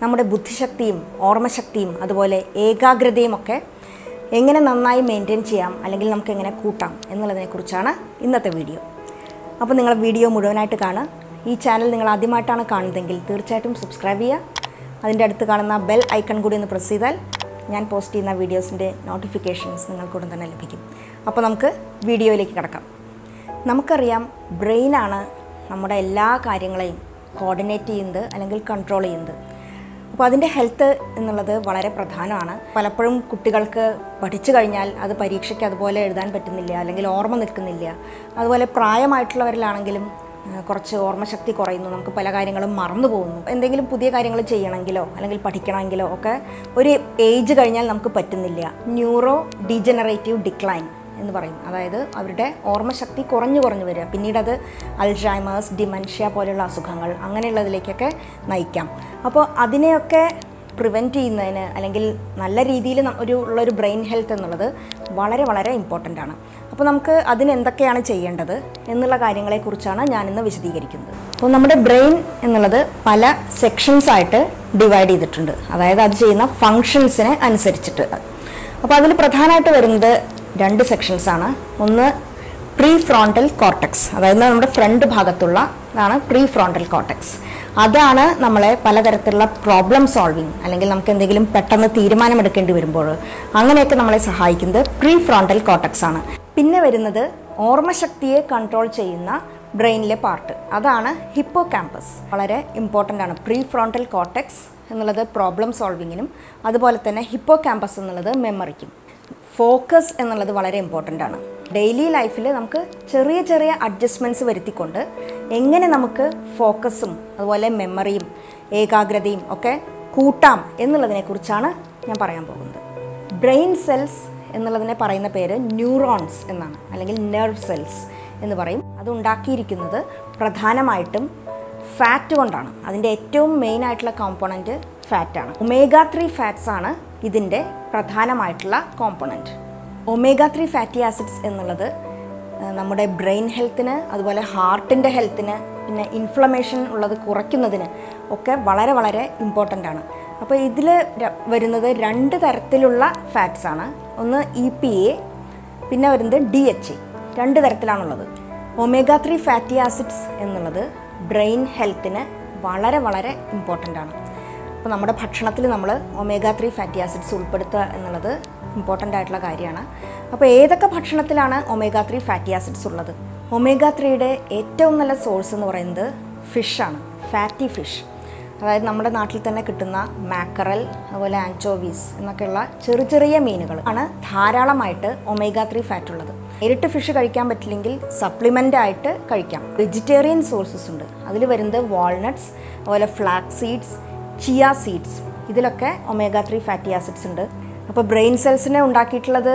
നമ്മുടെ ബുദ്ധിശക്തിയും ഓർമ്മശക്തിയും അതുപോലെ ഏകാഗ്രതയും ഒക്കെ എങ്ങനെ നന്നായി മെയിൻറ്റെയിൻ ചെയ്യാം അല്ലെങ്കിൽ നമുക്ക് എങ്ങനെ കൂട്ടാം എന്നുള്ളതിനെക്കുറിച്ചാണ് ഇന്നത്തെ വീഡിയോ അപ്പോൾ നിങ്ങൾ വീഡിയോ മുഴുവനായിട്ട് കാണുക ഈ ചാനൽ നിങ്ങൾ ആദ്യമായിട്ടാണ് കാണുന്നതെങ്കിൽ തീർച്ചയായിട്ടും സബ്സ്ക്രൈബ് ചെയ്യുക അതിൻ്റെ അടുത്ത് കാണുന്ന ബെൽ ഐക്കൺ കൂടി ഒന്ന് പ്രസ് ചെയ്താൽ ഞാൻ പോസ്റ്റ് ചെയ്യുന്ന വീഡിയോസിൻ്റെ നോട്ടിഫിക്കേഷൻസ് നിങ്ങൾക്കുടൻ തന്നെ ലഭിക്കും അപ്പോൾ നമുക്ക് വീഡിയോയിലേക്ക് കിടക്കാം നമുക്കറിയാം ബ്രെയിനാണ് നമ്മുടെ എല്ലാ കാര്യങ്ങളെയും കോർഡിനേറ്റ് ചെയ്യുന്നത് അല്ലെങ്കിൽ കൺട്രോൾ ചെയ്യുന്നത് അപ്പോൾ അതിൻ്റെ ഹെൽത്ത് എന്നുള്ളത് വളരെ പ്രധാനമാണ് പലപ്പോഴും കുട്ടികൾക്ക് പഠിച്ചു കഴിഞ്ഞാൽ അത് പരീക്ഷയ്ക്ക് അതുപോലെ എഴുതാൻ പറ്റുന്നില്ല അല്ലെങ്കിൽ ഓർമ്മ നിൽക്കുന്നില്ല അതുപോലെ പ്രായമായിട്ടുള്ളവരിലാണെങ്കിലും ആ, കുറച്ച് ഓർമ്മശക്തി കുറയുന്നു നമുക്ക് പല കാര്യങ്ങളും മറന്നു പോകുന്നു എന്തെങ്കിലും പുതിയ കാര്യങ്ങൾ ചെയ്യണമെങ്കിലോ അല്ലെങ്കിൽ പഠിക്കണമെങ്കിലോ ഒക്കെ ഒരു ഏജ് കഴിഞ്ഞാൽ നമുക്ക് പറ്റുന്നില്ല ന്യൂറോ ഡീജനറേറ്റീവ് ഡിക്ലൈൻ എന്ന് പറയും അതായത് അവരുടെ ഓർമ്മശക്തി കുറഞ്ഞു കുറഞ്ഞു വരിക പിന്നീട് അത് അൾസൈമേഴ്സ് ഡിമൻഷ്യ പോലെയുള്ള അസുഖങ്ങൾ അങ്ങനെയുള്ളതിലേക്കൊക്കെ നയിക്കാം അപ്പോൾ അതിനെയൊക്കെ പ്രിവെൻറ്റ് ചെയ്യുന്നതിന് അല്ലെങ്കിൽ നല്ല രീതിയിൽ ന- ഒരു ഉള്ളൊരു ബ്രെയിൻ ഹെൽത്ത് എന്നുള്ളത് വളരെ വളരെ ഇമ്പോർട്ടൻ്റ് ആണ് അപ്പോൾ നമുക്ക് അതിന് എന്തൊക്കെയാണ് ചെയ്യേണ്ടത് എന്നുള്ള കാര്യങ്ങളെക്കുറിച്ചാണ് ഞാനിന്ന് വിശദീകരിക്കുന്നത് അപ്പോൾ നമ്മുടെ ബ്രെയിൻ എന്നുള്ളത് പല സെക്ഷൻസ് ആയിട്ട് ഡിവൈഡ് ചെയ്തിട്ടുണ്ട് അതായത് അത് ചെയ്യുന്ന ഫങ്ഷൻസിനെ അനുസരിച്ചിട്ട് അപ്പോൾ അതിൽ പ്രധാനമായിട്ട് വരുന്നത് രണ്ട് സെക്ഷൻസ് ആണ് ഒന്ന് പ്രീ ഫ്രോണ്ടൽ കോർട്ടക്സ് അതായത് നമ്മുടെ ഫ്രണ്ട് ഭാഗത്തുള്ള ഇതാണ് പ്രീ ഫ്രോണ്ടൽ കോർട്ടക്സ് അതാണ് നമ്മളെ പലതരത്തിലുള്ള പ്രോബ്ലം സോൾവിങ് അല്ലെങ്കിൽ നമുക്ക് എന്തെങ്കിലും പെട്ടെന്ന് തീരുമാനമെടുക്കേണ്ടി വരുമ്പോൾ അങ്ങനെയൊക്കെ നമ്മളെ സഹായിക്കുന്നത് പ്രീ ഫ്രോണ്ടൽ കോർട്ടക്സ് ആണ് പിന്നെ വരുന്നത് ഓർമ്മശക്തിയെ കൺട്രോൾ ചെയ്യുന്ന ബ്രെയിനിലെ പാർട്ട് അതാണ് ഹിപ്പോ ക്യാമ്പസ് വളരെ ഇമ്പോർട്ടൻ്റ് ആണ് പ്രീ ഫ്രോണ്ടൽ കോർട്ടക്സ് എന്നുള്ളത് പ്രോബ്ലം സോൾവിങ്ങിനും അതുപോലെ തന്നെ ഹിപ്പോ ക്യാമ്പസ് എന്നുള്ളത് മെമ്മറിക്കും ഫോക്കസ് എന്നുള്ളത് വളരെ ഇമ്പോർട്ടൻ്റ് ആണ് ഡെയിലി ലൈഫിൽ നമുക്ക് ചെറിയ ചെറിയ അഡ്ജസ്റ്റ്മെൻറ്റ്സ് വരുത്തിക്കൊണ്ട് എങ്ങനെ നമുക്ക് ഫോക്കസും അതുപോലെ മെമ്മറിയും ഏകാഗ്രതയും ഒക്കെ കൂട്ടാം എന്നുള്ളതിനെക്കുറിച്ചാണ് ഞാൻ പറയാൻ പോകുന്നത് ബ്രെയിൻ സെൽസ് എന്നുള്ളതിനെ പറയുന്ന പേര് ന്യൂറോൺസ് എന്നാണ് അല്ലെങ്കിൽ നെർവ് സെൽസ് എന്ന് പറയും അത് ഉണ്ടാക്കിയിരിക്കുന്നത് പ്രധാനമായിട്ടും ഫാറ്റ് കൊണ്ടാണ് അതിൻ്റെ ഏറ്റവും മെയിൻ ആയിട്ടുള്ള കോമ്പോണൻറ്റ് ഫാറ്റാണ് ഒമേഗ ത്രീ ഫാറ്റ്സ് ആണ് ഇതിൻ്റെ പ്രധാനമായിട്ടുള്ള component omega three fatty acids എന്നുള്ളത് ആ, നമ്മുടെ ബ്രെയിൻ ഹെൽത്തിന് അതുപോലെ ഹാർട്ടിൻ്റെ ഹെൽത്തിന് പിന്നെ ഇൻഫ്ലമേഷൻ ഉള്ളത് കുറയ്ക്കുന്നതിന് ഒക്കെ വളരെ വളരെ ഇമ്പോർട്ടൻ്റ് ആണ് അപ്പോൾ ഇതിൽ വരുന്നത് രണ്ട് തരത്തിലുള്ള ഫാറ്റ്സ് ആണ് ഒന്ന് ഇ പി എ പിന്നെ വരുന്നത് ഡി എച്ച് എ രണ്ട് തരത്തിലാണുള്ളത് ഒമേഗ ത്രീ ഫാറ്റി ആസിഡ്സ് എന്നുള്ളത് ബ്രെയിൻ ഹെൽത്തിന് വളരെ വളരെ ഇമ്പോർട്ടൻ്റ് ആണ് അപ്പോൾ നമ്മുടെ ഭക്ഷണത്തിൽ നമ്മൾ ഒമേഗ ത്രീ ഫാറ്റി ആസിഡ്സ് ഉൾപ്പെടുത്തുക എന്നുള്ളത് ഇമ്പോർട്ടൻ്റ് ആയിട്ടുള്ള കാര്യമാണ് അപ്പോൾ ഏതൊക്കെ ഭക്ഷണത്തിലാണ് ഒമേഗ ത്രീ ഫാറ്റി ആസിഡ്സ് ഉള്ളത് ഒമേഗ ത്രീയുടെ ഏറ്റവും നല്ല സോഴ്സ് എന്ന് പറയുന്നത് ഫിഷാണ് ഫാറ്റി ഫിഷ് അതായത് നമ്മുടെ നാട്ടിൽ തന്നെ കിട്ടുന്ന മാക്കറൽ അതുപോലെ ആൻചോവീസ് എന്നൊക്കെയുള്ള ചെറിയ ചെറിയ മീനുകൾ ആണ് ധാരാളമായിട്ട് ഒമേഗ ത്രീ ഫാറ്റ് ഉള്ളത് നേരിട്ട് ഫിഷ് കഴിക്കാൻ പറ്റില്ലെങ്കിൽ സപ്ലിമെൻ്റ് ആയിട്ട് കഴിക്കാം വെജിറ്റേറിയൻ സോഴ്സസ് ഉണ്ട് അതിൽ വരുന്നത് വാൾനട്ട്സ് അതുപോലെ ഫ്ലാക്സ് സീഡ്സ് ചിയ സീഡ്സ് ഇതിലൊക്കെ ഒമേഗ ത്രീ ഫാറ്റി ആസിഡ്സ് ഉണ്ട് അപ്പോൾ ബ്രെയിൻ സെൽസിനെ ഉണ്ടാക്കിയിട്ടുള്ളത്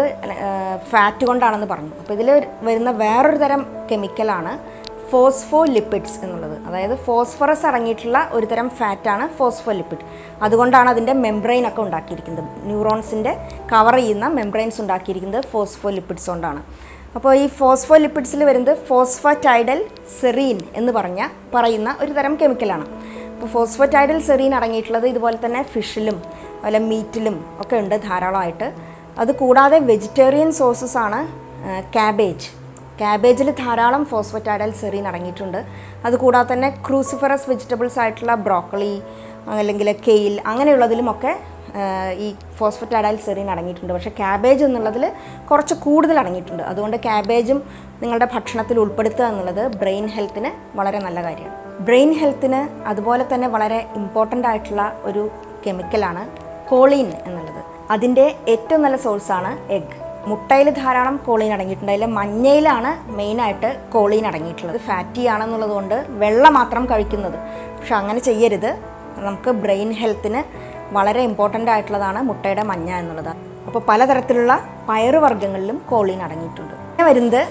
ഫാറ്റ് കൊണ്ടാണെന്ന് പറഞ്ഞു അപ്പോൾ ഇതിൽ വരുന്ന വേറൊരു തരം കെമിക്കലാണ് ഫോസ്ഫോ ലിപ്പിഡ്സ് എന്നുള്ളത് അതായത് ഫോസ്ഫറസ് അടങ്ങിയിട്ടുള്ള ഒരു തരം ഫാറ്റാണ് ഫോസ്ഫോ ലിപ്പിഡ് അതുകൊണ്ടാണ് അതിൻ്റെ മെംബ്രെയിൻ ഒക്കെ ഉണ്ടാക്കിയിരിക്കുന്നത് ന്യൂറോൺസിൻ്റെ കവർ ചെയ്യുന്ന മെംബ്രെയിൻസ് ഉണ്ടാക്കിയിരിക്കുന്നത് ഫോസ്ഫോ ലിപ്പിഡ്സ് കൊണ്ടാണ് അപ്പോൾ ഈ ഫോസ്ഫോ ലിപ്പിഡ്സിൽ വരുന്നത് ഫോസ്ഫറ്റൈഡൽ സെറീൻ എന്ന് പറഞ്ഞ പറയുന്ന ഒരു തരം കെമിക്കലാണ് അപ്പോൾ ഫോസ്ഫറ്റൈഡൽ സെറീൻ അടങ്ങിയിട്ടുള്ളത് ഇതുപോലെ തന്നെ ഫിഷിലും അതുപോലെ മീറ്റിലും ഒക്കെ ഉണ്ട് ധാരാളമായിട്ട് അത് കൂടാതെ വെജിറ്റേറിയൻ സോഴ്സസ് ആണ് ക്യാബേജ് ക്യാബേജിൽ ധാരാളം ഫോസ്ഫറ്റൈഡൽ സെറീൻ അടങ്ങിയിട്ടുണ്ട് അതുകൂടാതെ തന്നെ ക്രൂസിഫറസ് വെജിറ്റബിൾസ് ആയിട്ടുള്ള ബ്രോക്കളി അല്ലെങ്കിൽ കെയിൽ അങ്ങനെയുള്ളതിലുമൊക്കെ ആ, ഈ ഫോസ്ഫറ്റൈഡൽ സെറീൻ അടങ്ങിയിട്ടുണ്ട് പക്ഷേ ക്യാബേജ് എന്നുള്ളതിൽ കുറച്ച് കൂടുതൽ അടങ്ങിയിട്ടുണ്ട് അതുകൊണ്ട് ക്യാബേജും നിങ്ങളുടെ ഭക്ഷണത്തിൽ ഉൾപ്പെടുത്തുക എന്നുള്ളത് ബ്രെയിൻ ഹെൽത്തിന് വളരെ നല്ല കാര്യമാണ് ബ്രെയിൻ ഹെൽത്തിന് അതുപോലെ തന്നെ വളരെ ഇമ്പോർട്ടൻ്റ് ആയിട്ടുള്ള ഒരു കെമിക്കലാണ് കോളീൻ എന്നുള്ളത് അതിൻ്റെ ഏറ്റവും നല്ല സോഴ്സാണ് എഗ് മുട്ടയിൽ ധാരാളം കോളീൻ അടങ്ങിയിട്ടുണ്ട് അതിൽ മഞ്ഞയിലാണ് മെയിനായിട്ട് കോളീൻ അടങ്ങിയിട്ടുള്ളത് ഫാറ്റി ആണെന്നുള്ളത് കൊണ്ട് വെള്ളം മാത്രം കഴിക്കുന്നത് പക്ഷെ അങ്ങനെ ചെയ്യരുത് നമുക്ക് ബ്രെയിൻ ഹെൽത്തിന് വളരെ ഇമ്പോർട്ടൻ്റ് ആയിട്ടുള്ളതാണ് മുട്ടയുടെ മഞ്ഞ എന്നുള്ളത് അപ്പോൾ പലതരത്തിലുള്ള പയറുവർഗ്ഗങ്ങളിലും കോളീൻ അടങ്ങിയിട്ടുണ്ട് പിന്നെ വരുന്നത്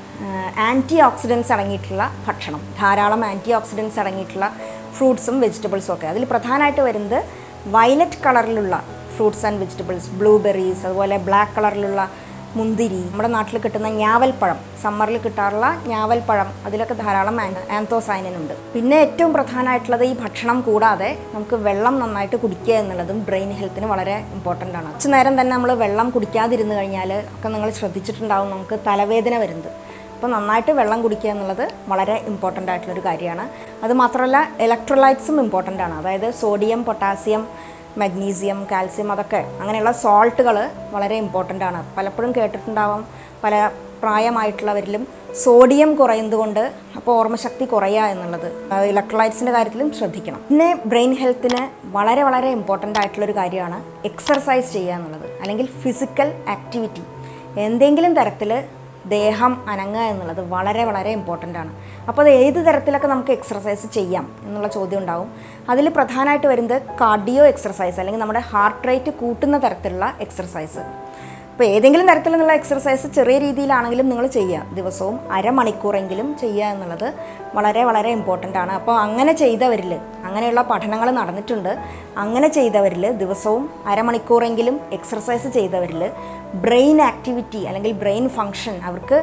ആൻറ്റി ഓക്സിഡൻസ് അടങ്ങിയിട്ടുള്ള ഭക്ഷണം ധാരാളം ആൻറ്റി ഓക്സിഡൻസ് അടങ്ങിയിട്ടുള്ള ഫ്രൂട്ട്സും വെജിറ്റബിൾസും ഒക്കെ അതിൽ പ്രധാനമായിട്ട് വരുന്നത് വയലറ്റ് കളറിലുള്ള ഫ്രൂട്ട്സ് ആൻഡ് വെജിറ്റബിൾസ് ബ്ലൂബെറീസ് അതുപോലെ ബ്ലാക്ക് കളറിലുള്ള മുന്തിരി നമ്മുടെ നാട്ടിൽ കിട്ടുന്ന ഞാവൽപ്പഴം സമ്മറിൽ കിട്ടാറുള്ള ഞാവൽപ്പഴം അതിലൊക്കെ ധാരാളം ആന്തോസൈനിൻ ഉണ്ട് പിന്നെ ഏറ്റവും പ്രധാനമായിട്ടുള്ളത് ഈ ഭക്ഷണം കൂടാതെ നമുക്ക് വെള്ളം നന്നായിട്ട് കുടിക്കുക എന്നുള്ളതും ബ്രെയിൻ ഹെൽത്തിന് വളരെ ഇമ്പോർട്ടൻ്റ് ആണ് കുറച്ച് നേരം തന്നെ നമ്മൾ വെള്ളം കുടിക്കാതിരുന്ന് കഴിഞ്ഞാൽ ഒക്കെ നിങ്ങൾ ശ്രദ്ധിച്ചിട്ടുണ്ടാവും നമുക്ക് തലവേദന വരുന്നത് അപ്പോൾ നന്നായിട്ട് വെള്ളം കുടിക്കുക എന്നുള്ളത് വളരെ ഇമ്പോർട്ടൻ്റ് ആയിട്ടുള്ളൊരു കാര്യമാണ് അത് മാത്രമല്ല ഇലക്ട്രോലൈറ്റ്സും ഇമ്പോർട്ടൻ്റ് ആണ് അതായത് സോഡിയം പൊട്ടാസ്യം മഗ്നീസിയം കാൽസ്യം അതൊക്കെ അങ്ങനെയുള്ള സോൾട്ടുകൾ വളരെ ഇമ്പോർട്ടൻ്റ് ആണ് പലപ്പോഴും കേട്ടിട്ടുണ്ടാവാം പല പ്രായമായിട്ടുള്ളവരിലും സോഡിയം കുറയുന്നത് കൊണ്ട് അപ്പോൾ ഓർമ്മശക്തി കുറയുക എന്നുള്ളത് ഇലക്ട്രോലൈറ്റ്സിൻ്റെ കാര്യത്തിലും ശ്രദ്ധിക്കണം പിന്നെ ബ്രെയിൻ ഹെൽത്തിന് വളരെ വളരെ ഇമ്പോർട്ടൻ്റ് ആയിട്ടുള്ളൊരു കാര്യമാണ് എക്സർസൈസ് ചെയ്യുക എന്നുള്ളത് അല്ലെങ്കിൽ ഫിസിക്കൽ ആക്ടിവിറ്റി എന്തെങ്കിലും തരത്തിൽ ദേഹം അനങ്ങുക എന്നുള്ളത് വളരെ വളരെ ഇമ്പോർട്ടൻ്റ് ആണ് അപ്പോൾ അത് ഏത് തരത്തിലൊക്കെ നമുക്ക് എക്സർസൈസ് ചെയ്യാം എന്നുള്ള ചോദ്യം ഉണ്ടാവും അതിൽ പ്രധാനമായിട്ട് വരുന്നത് കാർഡിയോ എക്സർസൈസ് അല്ലെങ്കിൽ നമ്മുടെ ഹാർട്ട് റേറ്റ് കൂട്ടുന്ന തരത്തിലുള്ള എക്സർസൈസ് അപ്പോൾ ഏതെങ്കിലും തരത്തിലുള്ള എക്സർസൈസ് ചെറിയ രീതിയിലാണെങ്കിലും നിങ്ങൾ ചെയ്യുക ദിവസവും അരമണിക്കൂറെങ്കിലും ചെയ്യുക എന്നുള്ളത് വളരെ വളരെ ഇമ്പോർട്ടൻ്റ് ആണ് അപ്പോൾ അങ്ങനെ ചെയ്തവരിൽ അങ്ങനെയുള്ള പഠനങ്ങൾ നടന്നിട്ടുണ്ട് അങ്ങനെ ചെയ്തവരിൽ ദിവസവും അരമണിക്കൂറെങ്കിലും എക്സർസൈസ് ചെയ്തവരിൽ ബ്രെയിൻ ആക്ടിവിറ്റി അല്ലെങ്കിൽ ബ്രെയിൻ ഫങ്ഷൻ അവർക്ക്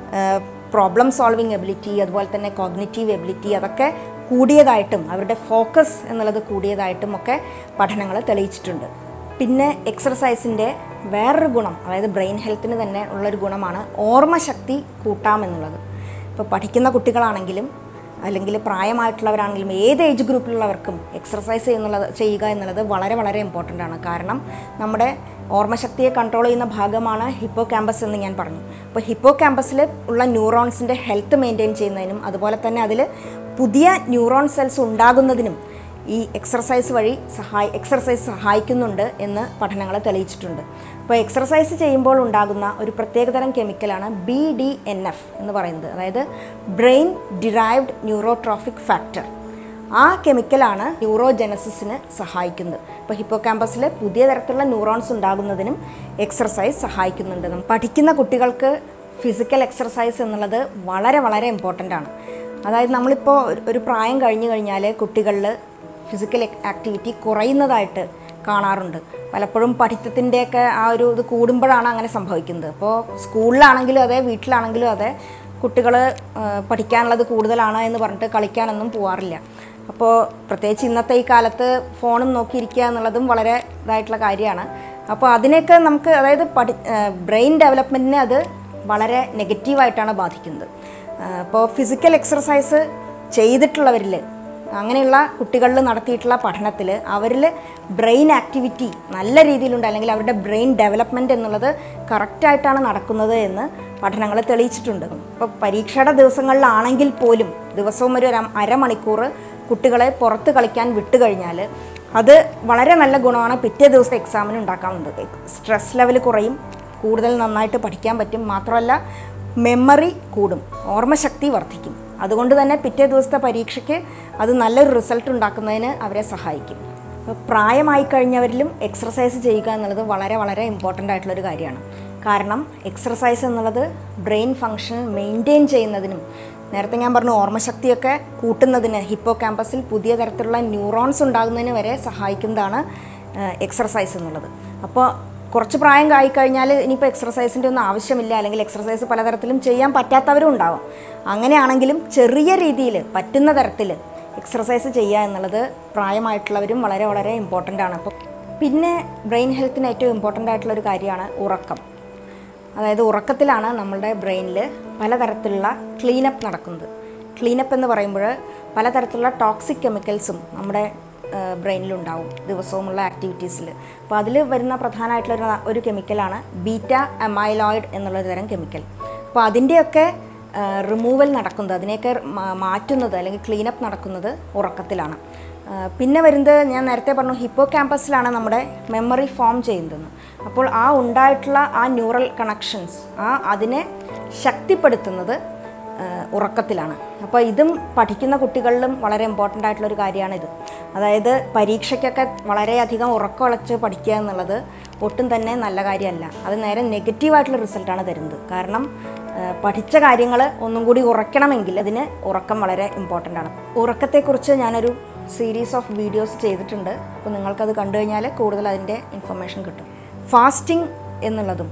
പ്രോബ്ലം സോൾവിങ് എബിലിറ്റി അതുപോലെ തന്നെ കോഗ്നിറ്റീവ് എബിലിറ്റി അതൊക്കെ കൂടിയതായിട്ടും അവരുടെ ഫോക്കസ് എന്നുള്ളത് കൂടിയതായിട്ടും ഒക്കെ പഠനങ്ങൾ തെളിയിച്ചിട്ടുണ്ട് പിന്നെ എക്സർസൈസിൻ്റെ വേറൊരു ഗുണം അതായത് ബ്രെയിൻ ഹെൽത്തിന് തന്നെ ഉള്ളൊരു ഗുണമാണ് ഓർമ്മശക്തി കൂട്ടാമെന്നുള്ളത് ഇപ്പോൾ പഠിക്കുന്ന കുട്ടികളാണെങ്കിലും അല്ലെങ്കിൽ പ്രായമായിട്ടുള്ളവരാണെങ്കിലും ഏത് ഏജ് ഗ്രൂപ്പിലുള്ളവർക്കും എക്സർസൈസ് ചെയ്യുന്നുള്ളത് ചെയ്യുക എന്നുള്ളത് വളരെ വളരെ ഇമ്പോർട്ടൻ്റ് ആണ് കാരണം നമ്മുടെ ഓർമ്മശക്തിയെ കൺട്രോൾ ചെയ്യുന്ന ഭാഗമാണ് ഹിപ്പോ ക്യാമ്പസ് എന്ന് ഞാൻ പറഞ്ഞു അപ്പോൾ ഹിപ്പോ ക്യാമ്പസിൽ ഉള്ള ന്യൂറോൺസിൻ്റെ ഹെൽത്ത് മെയിൻറ്റെയിൻ ചെയ്യുന്നതിനും അതുപോലെ തന്നെ അതിൽ പുതിയ ന്യൂറോൺ സെൽസ് ഉണ്ടാകുന്നതിനും ഈ എക്സർസൈസ് വഴി സഹായി എക്സർസൈസ് സഹായിക്കുന്നുണ്ട് എന്ന് പഠനങ്ങൾ തെളിയിച്ചിട്ടുണ്ട് അപ്പോൾ എക്സർസൈസ് ചെയ്യുമ്പോൾ ഉണ്ടാകുന്ന ഒരു പ്രത്യേകതരം കെമിക്കലാണ് ബി ഡി എൻ എഫ് എന്ന് പറയുന്നത് അതായത് ബ്രെയിൻ ഡിറൈവ്ഡ് ന്യൂറോട്രോഫിക് ഫാക്ടർ ആ കെമിക്കലാണ് ന്യൂറോജനസിസിന് സഹായിക്കുന്നത് ഇപ്പോൾ ഹിപ്പോ ക്യാമ്പസിൽ പുതിയ തരത്തിലുള്ള ന്യൂറോൺസ് ഉണ്ടാകുന്നതിനും എക്സർസൈസ് സഹായിക്കുന്നുണ്ട് നമ്മ- പഠിക്കുന്ന കുട്ടികൾക്ക് ഫിസിക്കൽ എക്സർസൈസ് എന്നുള്ളത് വളരെ വളരെ ഇമ്പോർട്ടൻ്റ് ആണ് അതായത് നമ്മളിപ്പോൾ ഒരു- ഒരു പ്രായം കഴിഞ്ഞു കഴിഞ്ഞാൽ കുട്ടികളിൽ ഫിസിക്കൽ ആക്ടിവിറ്റി കുറയുന്നതായിട്ട് കാണാറുണ്ട് പലപ്പോഴും പഠിത്തത്തിൻ്റെയൊക്കെ ആ ഒരു ഇത് കൂടുമ്പോഴാണ് അങ്ങനെ സംഭവിക്കുന്നത് അപ്പോൾ സ്കൂളിലാണെങ്കിലും അതെ വീട്ടിലാണെങ്കിലും അതെ കുട്ടികൾ പഠിക്കാനുള്ളത് കൂടുതലാണ് എന്ന് പറഞ്ഞിട്ട് കളിക്കാനൊന്നും പോവാറില്ല അപ്പോൾ പ്രത്യേകിച്ച് ഇന്നത്തെ ഈ കാലത്ത് ഫോണും നോക്കിയിരിക്കുക എന്നുള്ളതും വളരെ ഇതായിട്ടുള്ള കാര്യമാണ് അപ്പോൾ അതിനെയൊക്കെ നമുക്ക് അതായത് പഠി ബ്രെയിൻ ഡെവലപ്മെൻറ്റിനെ അത് വളരെ നെഗറ്റീവായിട്ടാണ് ബാധിക്കുന്നത് അപ്പോൾ ഫിസിക്കൽ എക്സർസൈസ് ചെയ്തിട്ടുള്ളവരിൽ അങ്ങനെയുള്ള കുട്ടികളിൽ നടത്തിയിട്ടുള്ള പഠനത്തിൽ അവരിൽ ബ്രെയിൻ ആക്ടിവിറ്റി നല്ല രീതിയിലുണ്ട് അല്ലെങ്കിൽ അവരുടെ ബ്രെയിൻ ഡെവലപ്മെൻറ്റ് എന്നുള്ളത് കറക്റ്റായിട്ടാണ് നടക്കുന്നത് എന്ന് പഠനങ്ങൾ തെളിയിച്ചിട്ടുണ്ട് ഇപ്പോൾ പരീക്ഷയുടെ ദിവസങ്ങളിലാണെങ്കിൽ പോലും ദിവസവും ഒരു അര- അരമണിക്കൂർ കുട്ടികളെ പുറത്ത് കളിക്കാൻ വിട്ട് കഴിഞ്ഞാൽ അത് വളരെ നല്ല ഗുണമാണ് പിറ്റേ ദിവസത്തെ എക്സാമിന് ഉണ്ടാക്കാവുന്നത് സ്ട്രെസ് ലെവൽ കുറയും കൂടുതൽ നന്നായിട്ട് പഠിക്കാൻ പറ്റും മാത്രമല്ല മെമ്മറി കൂടും ഓർമ്മശക്തി വർദ്ധിക്കും അതുകൊണ്ട് തന്നെ പിറ്റേ ദിവസത്തെ പരീക്ഷയ്ക്ക് അത് നല്ലൊരു റിസൾട്ട് ഉണ്ടാക്കുന്നതിന് അവരെ സഹായിക്കും അപ്പോൾ പ്രായമായി കഴിഞ്ഞവരിലും എക്സർസൈസ് ചെയ്യുക എന്നുള്ളത് വളരെ വളരെ ഇമ്പോർട്ടൻ്റ് ആയിട്ടുള്ളൊരു കാര്യമാണ് കാരണം എക്സർസൈസ് എന്നുള്ളത് ബ്രെയിൻ ഫങ്ഷൻ മെയിൻറ്റെയിൻ ചെയ്യുന്നതിനും നേരത്തെ ഞാൻ പറഞ്ഞു ഓർമ്മശക്തിയൊക്കെ കൂട്ടുന്നതിന് ഹിപ്പോ ക്യാമ്പസിൽ പുതിയ തരത്തിലുള്ള ന്യൂറോൺസ് ഉണ്ടാകുന്നതിന് വരെ സഹായിക്കുന്നതാണ് എക്സർസൈസ് എന്നുള്ളത് അപ്പോൾ കുറച്ച് പ്രായം ആയിക്കഴിഞ്ഞാൽ ഇനിയിപ്പോൾ എക്സർസൈസിൻ്റെ ഒന്നും ആവശ്യമില്ല അല്ലെങ്കിൽ എക്സർസൈസ് പലതരത്തിലും ചെയ്യാൻ പറ്റാത്തവരും ഉണ്ടാവും അങ്ങനെയാണെങ്കിലും ചെറിയ രീതിയിൽ പറ്റുന്ന തരത്തിൽ എക്സർസൈസ് ചെയ്യുക എന്നുള്ളത് പ്രായമായിട്ടുള്ളവരും വളരെ വളരെ ഇമ്പോർട്ടൻ്റ് ആണ് അപ്പോൾ പിന്നെ ബ്രെയിൻ ഹെൽത്തിന് ഏറ്റവും ഇമ്പോർട്ടൻ്റ് ആയിട്ടുള്ള ഒരു കാര്യമാണ് ഉറക്കം അതായത് ഉറക്കത്തിലാണ് നമ്മളുടെ ബ്രെയിനിൽ പലതരത്തിലുള്ള ക്ലീനപ്പ് നടക്കുന്നത് ക്ലീനപ്പ് എന്ന് പറയുമ്പോൾ പലതരത്തിലുള്ള ടോക്സിക് കെമിക്കൽസും നമ്മുടെ ബ്രെയിനിലുണ്ടാവും ദിവസവുമുള്ള ആക്ടിവിറ്റീസിൽ അപ്പോൾ അതിൽ വരുന്ന പ്രധാനമായിട്ടുള്ള ഒരു ഒരു കെമിക്കലാണ് ബീറ്റ എമൈലോയിഡ് എന്നുള്ളൊരു തരം കെമിക്കൽ അപ്പോൾ അതിൻ്റെയൊക്കെ റിമൂവൽ നടക്കുന്നത് അതിനെയൊക്കെ മാ- മാറ്റുന്നത് അല്ലെങ്കിൽ ക്ലീനപ്പ് നടക്കുന്നത് ഉറക്കത്തിലാണ് ആ, പിന്നെ വരുന്നത് ഞാൻ നേരത്തെ പറഞ്ഞു ഹിപ്പോ ക്യാമ്പസിലാണ് നമ്മുടെ മെമ്മറി ഫോം ചെയ്യുന്നത് അപ്പോൾ ആ ഉണ്ടായിട്ടുള്ള ആ ന്യൂറൽ കണക്ഷൻസ് ആ അതിനെ ശക്തിപ്പെടുത്തുന്നത് ആ, ഉറക്കത്തിലാണ് അപ്പോൾ ഇതും പഠിക്കുന്ന കുട്ടികളിലും വളരെ ഇമ്പോർട്ടൻ്റ് ആയിട്ടുള്ളൊരു കാര്യമാണിത് അതായത് പരീക്ഷയ്ക്കൊക്കെ വളരെയധികം ഉറക്കമുളച്ച് പഠിക്കുക എന്നുള്ളത് ഒട്ടും തന്നെ നല്ല കാര്യമല്ല അത് നേരെ നെഗറ്റീവായിട്ടുള്ള റിസൾട്ടാണ് തരുന്നത് കാരണം ആ, പഠിച്ച കാര്യങ്ങൾ ഒന്നും കൂടി ഉറക്കണമെങ്കിൽ അതിന് ഉറക്കം വളരെ ഇമ്പോർട്ടൻ്റ് ആണ് ഉറക്കത്തെക്കുറിച്ച് ഞാനൊരു സീരീസ് ഓഫ് വീഡിയോസ് ചെയ്തിട്ടുണ്ട് അപ്പോൾ നിങ്ങൾക്കത് കണ്ടു കഴിഞ്ഞാൽ കൂടുതൽ അതിൻ്റെ ഇൻഫർമേഷൻ കിട്ടും ഫാസ്റ്റിംഗ് എന്നുള്ളതും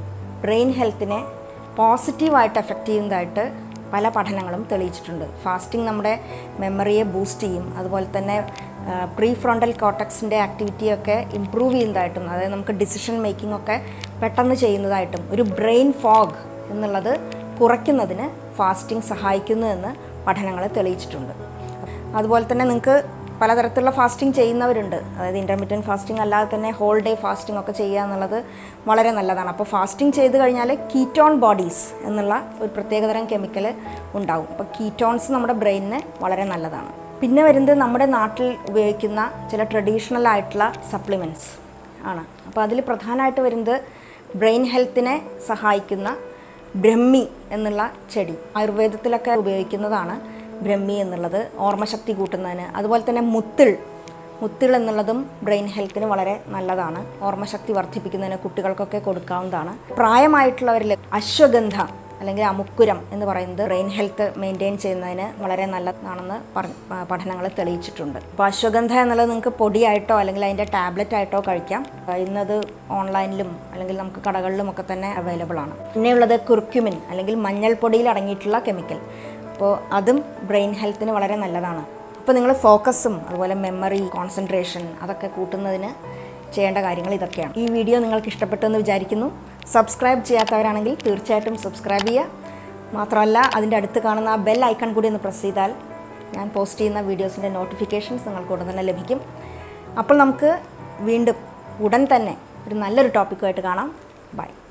ബ്രെയിൻ ഹെൽത്തിനെ പോസിറ്റീവായിട്ട് എഫക്റ്റ് ചെയ്യുന്നതായിട്ട് പല പഠനങ്ങളും തെളിയിച്ചിട്ടുണ്ട് ഫാസ്റ്റിംഗ് നമ്മുടെ മെമ്മറിയെ ബൂസ്റ്റ് ചെയ്യും അതുപോലെ തന്നെ പ്രീ ഫ്രോണ്ടൽ കോട്ടക്സിൻ്റെ ആക്ടിവിറ്റിയൊക്കെ ഇമ്പ്രൂവ് ചെയ്യുന്നതായിട്ടും അതായത് നമുക്ക് ഡിസിഷൻ മേക്കിംഗ് ഒക്കെ പെട്ടെന്ന് ചെയ്യുന്നതായിട്ടും ഒരു ബ്രെയിൻ ഫോഗ് എന്നുള്ളത് കുറയ്ക്കുന്നതിന് ഫാസ്റ്റിംഗ് സഹായിക്കുന്നു എന്ന് പഠനങ്ങൾ തെളിയിച്ചിട്ടുണ്ട് അതുപോലെ തന്നെ നിങ്ങൾക്ക് പലതരത്തിലുള്ള ഫാസ്റ്റിംഗ് ചെയ്യുന്നവരുണ്ട് അതായത് ഇൻ്റർമീഡിയറ്റ് ഫാസ്റ്റിംഗ് അല്ലാതെ തന്നെ ഹോൾ ഡേ ഫാസ്റ്റിംഗ് ഒക്കെ ചെയ്യുക എന്നുള്ളത് വളരെ നല്ലതാണ് അപ്പോൾ ഫാസ്റ്റിംഗ് ചെയ്ത് കഴിഞ്ഞാൽ കീറ്റോൺ ബോഡീസ് എന്നുള്ള ഒരു പ്രത്യേകതരം കെമിക്കൽ ഉണ്ടാവും അപ്പോൾ കീറ്റോൺസ് നമ്മുടെ ബ്രെയിനിന് വളരെ നല്ലതാണ് പിന്നെ വരുന്നത് നമ്മുടെ നാട്ടിൽ ഉപയോഗിക്കുന്ന ചില ട്രഡീഷണൽ ആയിട്ടുള്ള സപ്ലിമെൻറ്റ്സ് ആണ് അപ്പോൾ അതിൽ പ്രധാനമായിട്ട് വരുന്നത് ബ്രെയിൻ ഹെൽത്തിനെ സഹായിക്കുന്ന ബ്രഹ്മി എന്നുള്ള ചെടി ആയുർവേദത്തിലൊക്കെ ഉപയോഗിക്കുന്നതാണ് ബ്രഹ്മി എന്നുള്ളത് ഓർമ്മശക്തി കൂട്ടുന്നതിന് അതുപോലെ തന്നെ മുത്തിൾ മുത്തിൾ എന്നുള്ളതും ബ്രെയിൻ ഹെൽത്തിന് വളരെ നല്ലതാണ് ഓർമ്മശക്തി വർദ്ധിപ്പിക്കുന്നതിന് കുട്ടികൾക്കൊക്കെ കൊടുക്കാവുന്നതാണ് പ്രായമായിട്ടുള്ളവരിൽ അശ്വഗന്ധ അല്ലെങ്കിൽ അമുക്കുരം എന്ന് പറയുന്നത് ബ്രെയിൻ ഹെൽത്ത് മെയിൻറ്റെയിൻ ചെയ്യുന്നതിന് വളരെ നല്ലതാണെന്ന് പഠനങ്ങൾ തെളിയിച്ചിട്ടുണ്ട് അപ്പോൾ അശ്വഗന്ധ എന്നുള്ളത് നിങ്ങൾക്ക് പൊടിയായിട്ടോ അല്ലെങ്കിൽ അതിൻ്റെ ടാബ്ലറ്റ് ആയിട്ടോ കഴിക്കാം ഇന്നത് ഓൺലൈനിലും അല്ലെങ്കിൽ നമുക്ക് കടകളിലും ഒക്കെ തന്നെ അവൈലബിൾ ആണ് പിന്നെയുള്ളത് കുർക്യുമിൻ അല്ലെങ്കിൽ മഞ്ഞൾപ്പൊടിയിൽ അടങ്ങിയിട്ടുള്ള കെമിക്കൽ അപ്പോൾ അതും ബ്രെയിൻ ഹെൽത്തിന് വളരെ നല്ലതാണ് അപ്പോൾ നിങ്ങൾ ഫോക്കസും അതുപോലെ മെമ്മറി കോൺസെൻട്രേഷൻ അതൊക്കെ കൂട്ടുന്നതിന് ചെയ്യേണ്ട കാര്യങ്ങൾ ഇതൊക്കെയാണ് ഈ വീഡിയോ നിങ്ങൾക്ക് ഇഷ്ടപ്പെട്ടു എന്ന് വിചാരിക്കുന്നു സബ്സ്ക്രൈബ് ചെയ്യാത്തവരാണെങ്കിൽ തീർച്ചയായിട്ടും സബ്സ്ക്രൈബ് ചെയ്യുക മാത്രമല്ല അതിൻ്റെ അടുത്ത് കാണുന്ന ആ ബെൽ ഐക്കൺ കൂടി ഒന്ന് പ്രസ് ചെയ്താൽ ഞാൻ പോസ്റ്റ് ചെയ്യുന്ന വീഡിയോസിൻ്റെ നോട്ടിഫിക്കേഷൻസ് നിങ്ങൾക്ക് ഉടൻ തന്നെ ലഭിക്കും അപ്പോൾ നമുക്ക് വീണ്ടും ഉടൻ തന്നെ ഒരു നല്ലൊരു ടോപ്പിക്കുമായിട്ട് കാണാം ബൈ